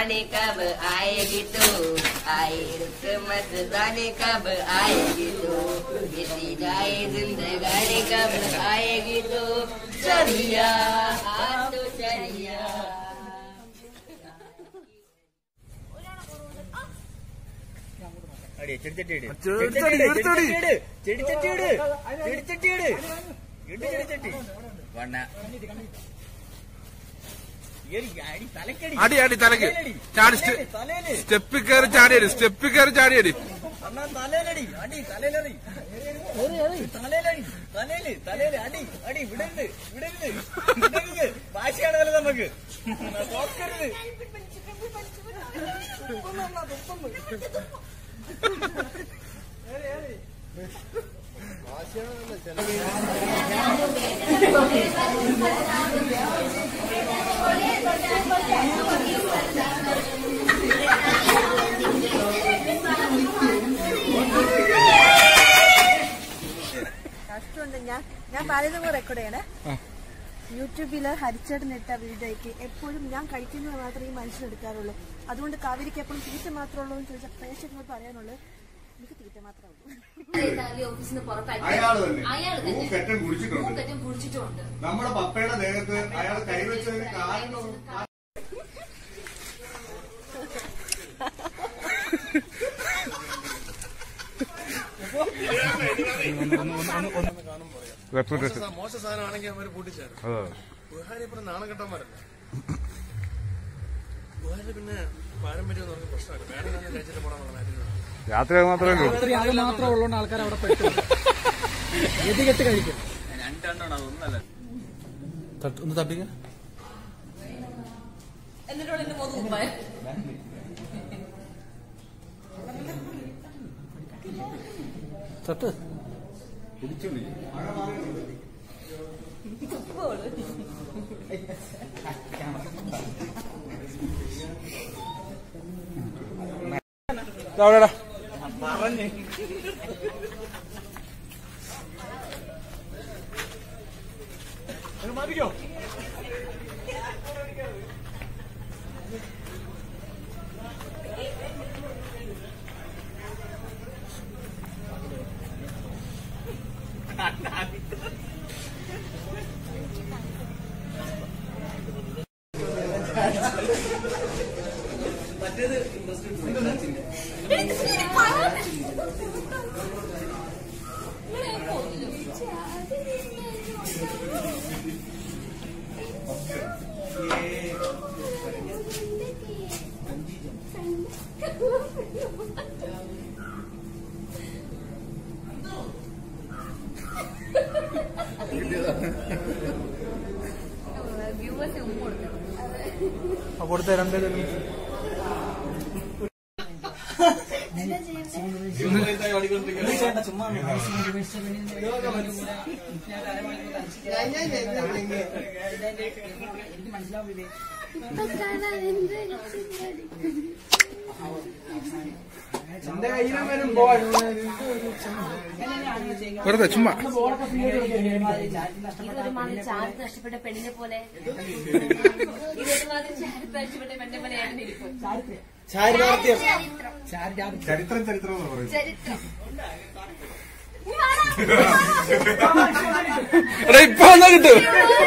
जाने कब आएगी तू आए रुक मत जाने कब आएगी तू बीती जाए जिंदगानी कब आएगी तू चलिया हाँ तो चलिया അടി ചെടിച്ചട്ടി ഇട് ചെടിച്ചട്ടി, ചെടിച്ചട്ടി. ചെടിച്ചട്ടി ഇട് ചെടിച്ചട്ടി ഇട് ഇട് ചെടിച്ചട്ടി വണ്ണ ഏറി, അടി തലക്കടി അടി അടി തലക്ക് ചാടി സ്റ്റെ- തലയില് സ്റ്റെപ്പിൽ കയറി ചാടിയടി സ്റ്റെപ്പിൽ കയറി ചാടിയടി അണ്ണാ തലയിലടി അടി തലയിലടി തലയിലടി തലയില് തലയില് അടി അടി വിടരുത് വിടരുത് വിടരുത് വാശിയാണല്ലോ നമുക്ക് നോക്കരുത് കഷ്ടമുണ്ട് ഞാൻ ഞാൻ പറയുന്നത് റെക്കോർഡ് ചെയ്യണേ യൂട്യൂബില് ഹരിച്ചേട്ടൻ ഇട്ട വീഡിയോയ്ക്ക് എപ്പോഴും ഞാൻ കഴിക്കുന്നത് മാത്രമേ ഈ മനുഷ്യൻ എടുക്കാറുള്ളൂ അതുകൊണ്ട് കാവേരിക്ക് എപ്പോഴും തീറ്റ മാത്രമേ ഉള്ളൂ എന്ന് ചോദിച്ചാൽ പ്രേക്ഷകരോട് പറയാനുള്ളത് എനിക്ക് തീറ്റ മാത്രമേ ഉള്ളൂ ഓഫീസിൽ നിന്ന് പുറത്താക്കി അയാള് തന്നെ അയാൾ തന്നെ മൂക്കറ്റം കുടിച്ചിട്ടുണ്ട് മൂക്കറ്റം കുടിച്ചിട്ടുമുണ്ട് നമ്മുടെ പപ്പയുടെ ദേഹത്ത് അയാൾ കൈവച്ചതിന് കാരണം മോശ സാധനമാണെങ്കിൽ അവര് കൂട്ടിച്ചേരും ബുഹാരി ഇപ്പൊ നാണം കെട്ടന്മാരല്ല ബുഹാരി പിന്നെ പാരമ്പര്യം എന്ന് പറഞ്ഞ പ്രശ്നമല്ല വേറെ ഞാൻ കഴിച്ചിട്ട് പോടാൻ കാര്യം രാത്രി അത് മാത്രമേ ഉള്ളൂ രാത്രി അത് മാത്രം ഉള്ളതുകൊണ്ട് ആൾക്കാർ അവിടെ പെട്ടു ഗതികെട്ട് കഴിക്കും രണ്ടെണ്ണം അതൊന്നല്ല ഒന്ന് തട്ടിക്ക എന്നിട്ടോട് എന്റെ മുഖത്ത് കുപ്പായ തട്ട് അവിടെടാ പറഞ്ഞ് മതിക്കോ വ്യൂവേഴ്സ് ഉമ്മ കൊടുക്കണം കൊടുത്ത രണ്ടുപേരും വെറുതെ ചുമ്മാ ഇതൊരുമാതിരി ചാരത്ത് നഷ്ടപ്പെട്ട പെണ്ണിനെ പോലെ ഇതൊരുമാതിരി ചാരത്ത് നഷ്ടപ്പെട്ട പെണ്ണിനെ പോലെയാണ് ഇരിപ്പ് ചരിത്രം ചരിത്രം ചരിത്രം എന്ന് പറയും ചരിത്രം എടാ ഇപ്പൊ വന്നാ കിട്ടും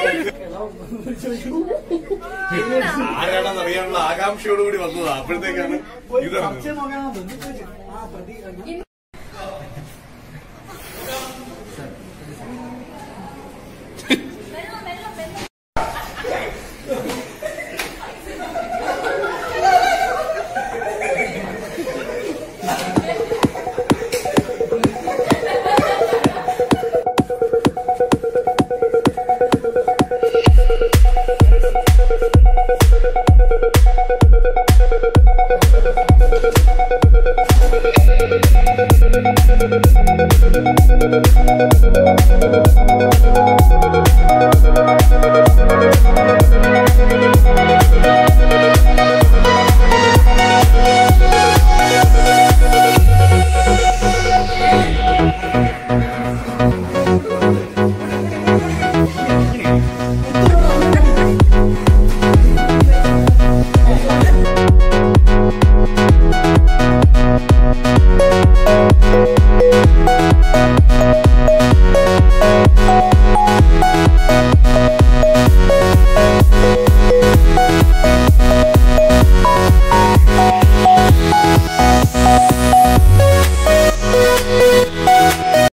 ആരാണെന്ന് അറിയാനുള്ള ആകാംക്ഷയോടുകൂടി വന്നതാ അപ്പോഴത്തേക്കാണ് ഇതറിഞ്ഞത് ആ